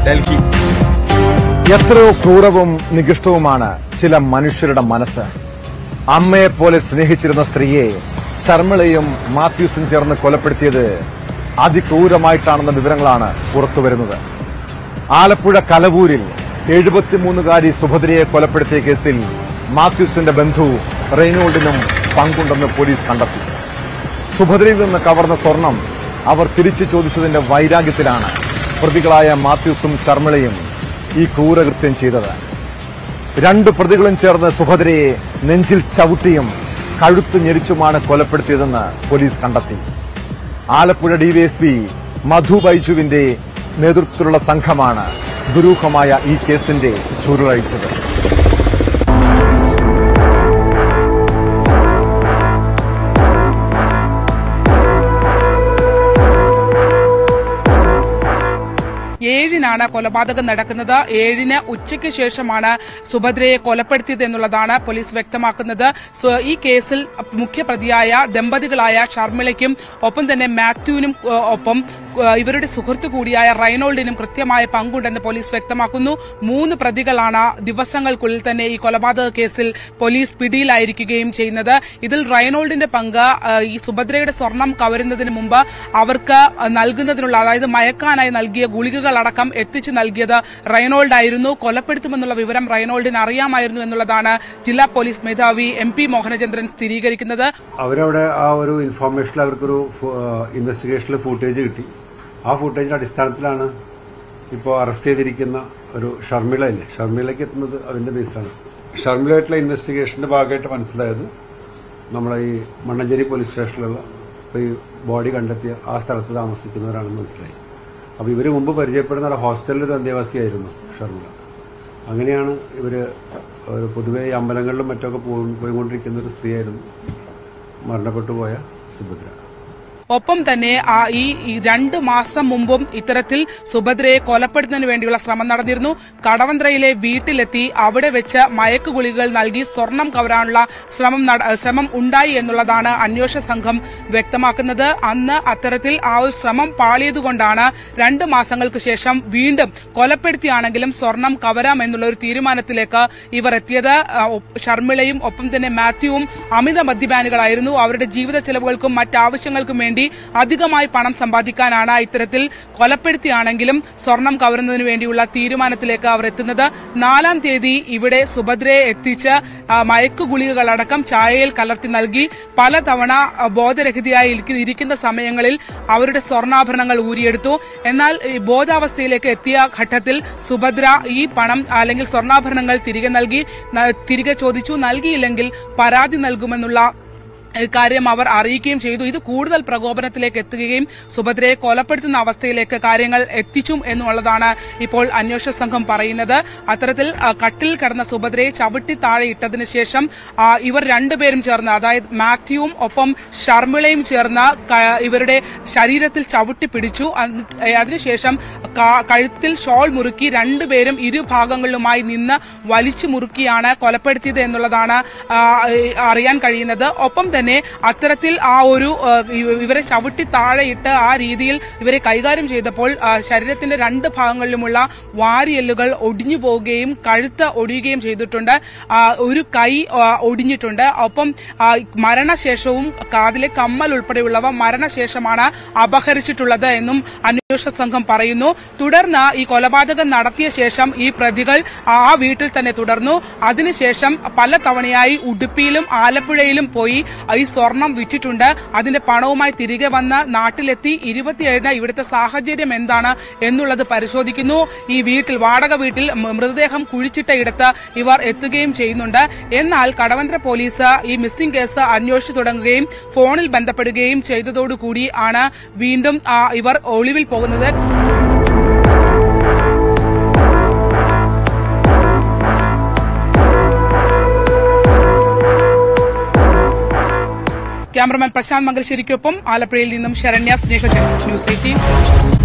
ഡൽഹി എത്രയോ ക്രൂരവും നികൃഷ്ടവുമാണ് ചില മനുഷ്യരുടെ മനസ്സ് അമ്മയെ പോലെ സ്നേഹിച്ചിരുന്ന സ്ത്രീയെ ശർമിളയും മാത്യൂസും ചേർന്ന് കൊലപ്പെടുത്തിയത് അതിക്രൂരമായിട്ടാണെന്ന വിവരങ്ങളാണ് പുറത്തുവരുന്നത് ആലപ്പുഴ കലവൂരിൽ എഴുപത്തിമൂന്നുകാരി സുഭദ്രയെ കൊലപ്പെടുത്തിയ കേസിൽ മാത്യൂസിന്റെ ബന്ധു റെയ്നോൾഡിനും പങ്കുണ്ടെന്ന് പോലീസ് കണ്ടെത്തി സുഭദ്രയിൽ നിന്ന് കവർന്ന സ്വർണം അവർ തിരിച്ചു ചോദിച്ചതിന്റെ വൈരാഗ്യത്തിലാണ് പ്രതികളായ മാത്യൂസും ശർമിളയും ഈ ക്രൂരകൃത്യം ചെയ്തത് രണ്ടു പ്രതികളും ചേർന്ന് സുഭദ്രയെ നെഞ്ചിൽ ചവിട്ടിയും കഴുത്ത് ഞെരിച്ചുമാണ് കൊലപ്പെടുത്തിയതെന്ന് പോലീസ് കണ്ടെത്തി ആലപ്പുഴ ഡിവൈഎസ്പി മധു ബൈജുവിന്റെ നേതൃത്വത്തിലുള്ള സംഘമാണ് ദുരൂഹമായ ഈ കേസിന്റെ ചുരുളഴിച്ചത് ഏഴിനാണ് കൊലപാതകം നടക്കുന്നത് ഏഴിന് ഉച്ചയ്ക്ക് ശേഷമാണ് സുഭദ്രയെ കൊലപ്പെടുത്തിയത് എന്നുള്ളതാണ് പോലീസ് വ്യക്തമാക്കുന്നത് സോ- ഈ കേസിൽ മുഖ്യപ്രതിയായ ദമ്പതികളായ ഷർമിളയ്ക്കും ഒപ്പം തന്നെ മാത്യുവിനും ഏഹ്, ഒപ്പം ഏഹ്, ഇവരുടെ സുഹൃത്തു കൂടിയായ റൈനോൾഡിനും കൃത്യമായ പങ്കുണ്ടെന്ന് പോലീസ് വ്യക്തമാക്കുന്നു മൂന്ന് പ്രതികളാണ് ദിവസങ്ങൾക്കുള്ളിൽ തന്നെ ഈ കൊലപാതക കേസിൽ പോലീസ് പിടിയിലായിരിക്കുകയും ചെയ്യുന്നത് ഇതിൽ റൈനോൾഡിന്റെ പങ്ക് ഏഹ്, ഈ സുഭദ്രയുടെ സ്വർണം കവരുന്നതിന് മുമ്പ് അവർക്ക് നൽകുന്നതിനുള്ള അതായത് മയക്കാനായി നൽകിയ ഗുളികകളടക്കം എത്തിച്ചു നൽകിയത് റൈനോൾഡ് ആയിരുന്നു കൊലപ്പെടുത്തുമെന്നുള്ള വിവരം റൈനോൾഡിന് അറിയാമായിരുന്നു എന്നുള്ളതാണ് ജില്ലാ പോലീസ് മേധാവി എം പി മോഹനചന്ദ്രൻ സ്ഥിരീകരിക്കുന്നത് അവരവിടെ ആ ഒരു ഇൻഫോർമേഷനിൽ അവർക്കൊരു ഇൻവെസ്റ്റിഗേഷനിൽ ഫൂട്ടേജ് കിട്ടി ആ ഫൂട്ടേജിന്റെ അടിസ്ഥാനത്തിലാണ് ഇപ്പോൾ അറസ്റ്റ് ചെയ്തിരിക്കുന്ന ഒരു ഷർമിള ഇല്ലേ ഷർമിളയ്ക്ക് എത്തുന്നത് അതിന്റെ ബേസിലാണ് ഷർമിളയായിട്ടുള്ള ഇൻവെസ്റ്റിഗേഷന്റെ ഭാഗമായിട്ട് മനസ്സിലായത് നമ്മളെ ഈ മണ്ണഞ്ചേരി പോലീസ് സ്റ്റേഷനിലുള്ള ഇപ്പോൾ ഈ ബോഡി കണ്ടെത്തിയ ആ സ്ഥലത്ത് താമസിക്കുന്നവരാണെന്ന് മനസ്സിലായി അപ്പോൾ ഇവർ മുമ്പ് പരിചയപ്പെടുന്ന ഒരു ഹോസ്റ്റലിൽ ഒരു അന്തേവാസിയായിരുന്നു ഷർമിള അങ്ങനെയാണ് ഇവര് ഒരു പൊതുവെ ഈ അമ്പലങ്ങളിലും മറ്റൊക്കെ പോയി- പോയിക്കൊണ്ടിരിക്കുന്ന ഒരു സ്ത്രീയായിരുന്നു മരണപ്പെട്ടു പോയ സുഭദ്ര ഒപ്പം തന്നെ ആ ഈ ഈ രണ്ട് മാസം മുമ്പും ഇത്തരത്തിൽ സുഭദ്രയെ കൊലപ്പെടുത്തുന്നതിന് വേണ്ടിയുള്ള ശ്രമം നടന്നിരുന്നു കടവന്ത്രയിലെ വീട്ടിലെത്തി അവിടെ വെച്ച് മയക്കുഗുളികൾ നൽകി സ്വർണം കവരാനുള്ള ശ്രമം നട- ശ്രമം ഉണ്ടായി എന്നുള്ളതാണ് അന്വേഷണ സംഘം വ്യക്തമാക്കുന്നത് അന്ന് അത്തരത്തിൽ ആ ഒരു ശ്രമം പാളിയതുകൊണ്ടാണ് രണ്ട് മാസങ്ങൾക്ക് ശേഷം വീണ്ടും കൊലപ്പെടുത്തിയാണെങ്കിലും സ്വർണം കവരാം എന്നുള്ള ഒരു തീരുമാനത്തിലേക്ക് ഇവർ എത്തിയത് ആ, ഒപ്പ് ഷർമിളയും ഒപ്പം തന്നെ മാത്യുവും അമിത മദ്യപാനികളായിരുന്നു അവരുടെ ജീവിത ചെലവുകൾക്കും മറ്റാവശ്യങ്ങൾക്കും വേണ്ടി അധികമായി പണം സമ്പാദിക്കാനാണ് ഇത്തരത്തിൽ കൊലപ്പെടുത്തിയാണെങ്കിലും സ്വർണം കവരുന്നതിന് വേണ്ടിയുള്ള തീരുമാനത്തിലേക്ക് അവർ എത്തുന്നത് നാലാം തീയതി ഇവിടെ സുഭദ്രയെ എത്തിച്ച് ആ, മയക്കുഗുളികകളടക്കം ചായയിൽ കലർത്തി നൽകി പലതവണ ആ, ബോധരഹിതയായി ഇരിക്കുന്ന- ഇരിക്കുന്ന സമയങ്ങളിൽ അവരുടെ സ്വർണ്ണാഭരണങ്ങൾ ഊരിയെടുത്തു എന്നാൽ ഈ ബോധാവസ്ഥയിലേക്ക് എത്തിയ ഘട്ടത്തിൽ സുഭദ്ര ഈ പണം അല്ലെങ്കിൽ സ്വർണ്ണാഭരണങ്ങൾ തിരികെ നൽകി ന- തിരികെ ചോദിച്ചു നൽകിയില്ലെങ്കിൽ പരാതി നൽകുമെന്നുള്ള ഏഹ് കാര്യം അവർ അറിയിക്കുകയും ചെയ്തു ഇത് കൂടുതൽ പ്രകോപനത്തിലേക്ക് എത്തുകയും സുഭദ്രയെ കൊലപ്പെടുത്തുന്ന അവസ്ഥയിലേക്ക് കാര്യങ്ങൾ എത്തിച്ചു എന്നുള്ളതാണ് ഇപ്പോൾ അന്വേഷണ സംഘം പറയുന്നത് അത്തരത്തിൽ ആ, കട്ടിൽ കിടന്ന സുഭദ്രയെ ചവിട്ടി താഴെ ഇട്ടതിന് ശേഷം ആ, ഇവർ രണ്ടുപേരും ചേർന്ന് അതായത് മാത്യുവും ഒപ്പം ഷർമിളയും ചേർന്ന് ക- ഇവരുടെ ശരീരത്തിൽ ചവിട്ടി പിടിച്ചു അന്ന് ഏഹ് അതിനുശേഷം ക- കഴുത്തിൽ ഷോൾ മുറുക്കി രണ്ടുപേരും ഇരുഭാഗങ്ങളിലുമായി നിന്ന് വലിച്ചു മുറുക്കിയാണ് കൊലപ്പെടുത്തിയത് എന്നുള്ളതാണ് ആ, ഏഹ് അറിയാൻ കഴിയുന്നത് ഒപ്പം തന്നെ അത്തരത്തിൽ ആ ഒരു ആ, ഇവ- ഇവരെ ചവിട്ടി താഴെയിട്ട് ആ രീതിയിൽ ഇവരെ കൈകാര്യം ചെയ്തപ്പോൾ ആ, ശരീരത്തിന്റെ രണ്ട് ഭാഗങ്ങളിലുമുള്ള വാരിയെല്ലുകൾ ഒടിഞ്ഞു പോവുകയും കഴുത്ത് ഒടിയുകയും ചെയ്തിട്ടുണ്ട് ആ, ഒരു കൈ ആ, ഒടിഞ്ഞിട്ടുണ്ട് ഒപ്പം ആ, മരണശേഷവും കാതിലെ കമ്മൽ ഉൾപ്പെടെയുള്ളവ മരണശേഷമാണ് അപഹരിച്ചിട്ടുള്ളത് എന്നും അന്വേഷണ സംഘം പറയുന്നു തുടർന്ന് ഈ കൊലപാതകം നടത്തിയ ശേഷം ഈ പ്രതികൾ ആ വീട്ടിൽ തന്നെ തുടർന്നു അതിനുശേഷം പല തവണയായി ഉടുപ്പിയിലും ആലപ്പുഴയിലും പോയി ഈ സ്വർണം വിറ്റിട്ടുണ്ട് അതിന്റെ പണവുമായി തിരികെ വന്ന് നാട്ടിലെത്തി ഇരുപത്തിയേഴിന് ഇവിടുത്തെ സാഹചര്യം എന്താണ് എന്നുള്ളത് പരിശോധിക്കുന്നു ഈ വീട്ടിൽ വാടക വീട്ടിൽ മ- മൃതദേഹം കുഴിച്ചിട്ട ഇടത്ത് ഇവർ എത്തുകയും ചെയ്യുന്നുണ്ട് എന്നാൽ കടവന്ത്ര പോലീസ് ഈ മിസ്സിംഗ് കേസ് അന്വേഷിച്ചു തുടങ്ങുകയും ഫോണിൽ ബന്ധപ്പെടുകയും ചെയ്തതോടുകൂടി ആണ് വീണ്ടും ആ, ഇവർ ഒളിവിൽ പോകുന്നത് ക്യാമറമാൻ പ്രശാന്ത് മംഗലശ്ശേരിക്കൊപ്പം ആലപ്പുഴയിൽ നിന്നും ശരണ്യ സ്നേഹജൻ ന്യൂസ് എയ്റ്റീൻ